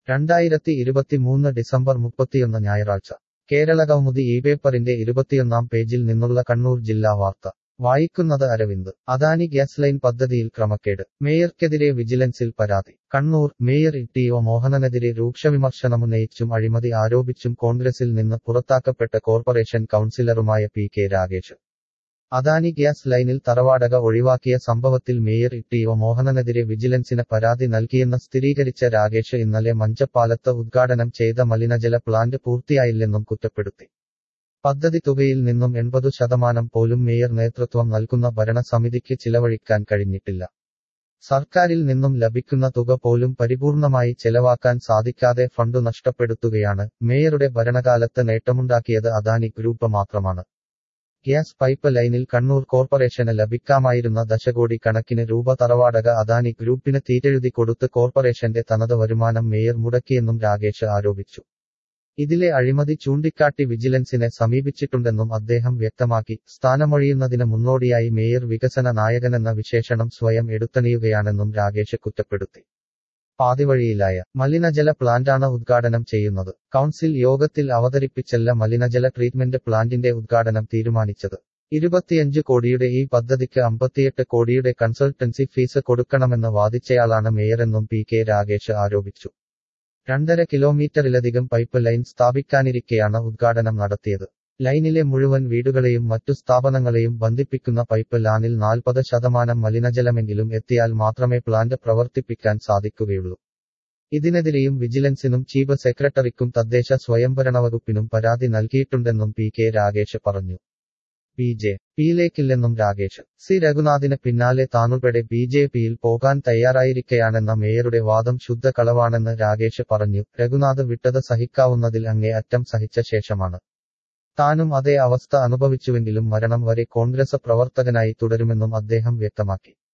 രണ്ടായിരത്തി ഇരുപത്തിമൂന്ന് ഡിസംബർ മുപ്പത്തിയൊന്ന് ഞായറാഴ്ച കേരള കൗമുദി ഈ പേപ്പറിന്റെ ഇരുപത്തിയൊന്നാം പേജിൽ നിന്നുള്ള കണ്ണൂർ ജില്ലാ വാർത്ത വായിക്കുന്നത് അരവിന്ദ് അദാനി ഗ്യാസ് ലൈൻ പദ്ധതിയിൽ ക്രമക്കേട് മേയർക്കെതിരെ വിജിലൻസിൽ പരാതി കണ്ണൂർ മേയർ ടി ഒ മോഹനനെതിരെ രൂക്ഷവിമർശനമുന്നയിച്ചും അഴിമതി ആരോപിച്ചും കോൺഗ്രസിൽ നിന്ന് പുറത്താക്കപ്പെട്ട കോർപ്പറേഷൻ കൗൺസിലറുമായ P K Ragesh Adani gas ലൈനിൽ തറവാടക ഒഴിവാക്കിയ സംഭവത്തിൽ മേയർ ടി ഒ മോഹനനെതിരെ വിജിലൻസിന് പരാതി നൽകിയെന്ന് സ്ഥിരീകരിച്ച രാഗേഷ് ഇന്നലെ മഞ്ചപ്പാലത്ത് ഉദ്ഘാടനം ചെയ്ത മലിനജല പ്ലാന്റ് പൂർത്തിയായില്ലെന്നും കുറ്റപ്പെടുത്തി പദ്ധതി തുകയിൽ നിന്നും എൺപതു ശതമാനം പോലും മേയർ നേതൃത്വം നൽകുന്ന ഭരണസമിതിക്ക് ചിലവഴിക്കാൻ കഴിഞ്ഞിട്ടില്ല സർക്കാരിൽ നിന്നും ലഭിക്കുന്ന തുക പോലും പരിപൂർണമായി ചെലവാക്കാൻ സാധിക്കാതെ ഫണ്ട് നഷ്ടപ്പെടുത്തുകയാണ് മേയറുടെ ഭരണകാലത്ത് നേട്ടമുണ്ടാക്കിയത് അദാനി ഗ്രൂപ്പ് മാത്രമാണ് ഗ്യാസ് പൈപ്പ് ലൈനിൽ കണ്ണൂർ കോർപ്പറേഷന് ലഭിക്കാമായിരുന്ന ദശകോടി കണക്കിന് രൂപ തറവാടക അദാനി ഗ്രൂപ്പിന് തീറ്റെഴുതി കൊടുത്ത് കോർപ്പറേഷന്റെ തനത് വരുമാനം മേയർ മുടക്കിയെന്നും രാഗേഷ് ആരോപിച്ചു ഇതിലെ അഴിമതി ചൂണ്ടിക്കാട്ടി വിജിലൻസിനെ സമീപിച്ചിട്ടുണ്ടെന്നും അദ്ദേഹം വ്യക്തമാക്കി സ്ഥാനമൊഴിയുന്നതിന് മുന്നോടിയായി മേയർ വികസന നായകനെന്ന വിശേഷണം സ്വയം എടുത്തണിയുകയാണെന്നും രാഗേഷ് കുറ്റപ്പെടുത്തി പാതിവഴിയിലായ മലിനജല പ്ലാന്റാണ് ഉദ്ഘാടനം ചെയ്യുന്നത് കൗൺസിൽ യോഗത്തിൽ അവതരിപ്പിച്ചല്ല മലിനജല ട്രീറ്റ്മെന്റ് പ്ലാന്റിന്റെ ഉദ്ഘാടനം തീരുമാനിച്ചത് ഇരുപത്തിയഞ്ച് കോടിയുടെ ഈ പദ്ധതിക്ക് അമ്പത്തിയെട്ട് കോടിയുടെ കൺസൾട്ടൻസി ഫീസ് കൊടുക്കണമെന്ന് വാദിച്ചയാളാണ് മേയറെന്നും പി കെ രാഗേഷ് ആരോപിച്ചു രണ്ടര കിലോമീറ്ററിലധികം പൈപ്പ് ലൈൻ സ്ഥാപിക്കാനിരിക്കെയാണ് ഉദ്ഘാടനം നടത്തിയത് ലൈനിലെ മുഴുവൻ വീടുകളെയും മറ്റു സ്ഥാപനങ്ങളെയും ബന്ധിപ്പിക്കുന്ന പൈപ്പ് ലാനിൽ നാൽപ്പത് ശതമാനം മലിനജലമെങ്കിലും എത്തിയാൽ മാത്രമേ പ്ലാന്റ് പ്രവർത്തിപ്പിക്കാൻ സാധിക്കുകയുള്ളൂ ഇതിനെതിരെയും വിജിലൻസിനും ചീഫ് സെക്രട്ടറിക്കും തദ്ദേശ സ്വയംഭരണ വകുപ്പിനും പരാതി നൽകിയിട്ടുണ്ടെന്നും പി കെ രാഗേഷ് പറഞ്ഞു ബി ജെ പിയിലേക്കില്ലെന്നും രാഗേഷ് സി രഘുനാഥിന് പിന്നാലെ താനുൾപ്പെടെ ബി ജെ പിയിൽ പോകാൻ തയ്യാറായിരിക്കെയാണെന്ന മേയറുടെ വാദം ശുദ്ധ കളവാണെന്ന് രാഗേഷ് പറഞ്ഞു രഘുനാഥ് വിട്ടത് സഹിക്കാവുന്നതിൽ അങ്ങേ അറ്റം സഹിച്ച ശേഷമാണ് താനും അതേ അവസ്ഥ അനുഭവിച്ചുവെങ്കിലും മരണം വരെ കോൺഗ്രസ് പ്രവർത്തകനായി തുടരുമെന്നും അദ്ദേഹം വ്യക്തമാക്കി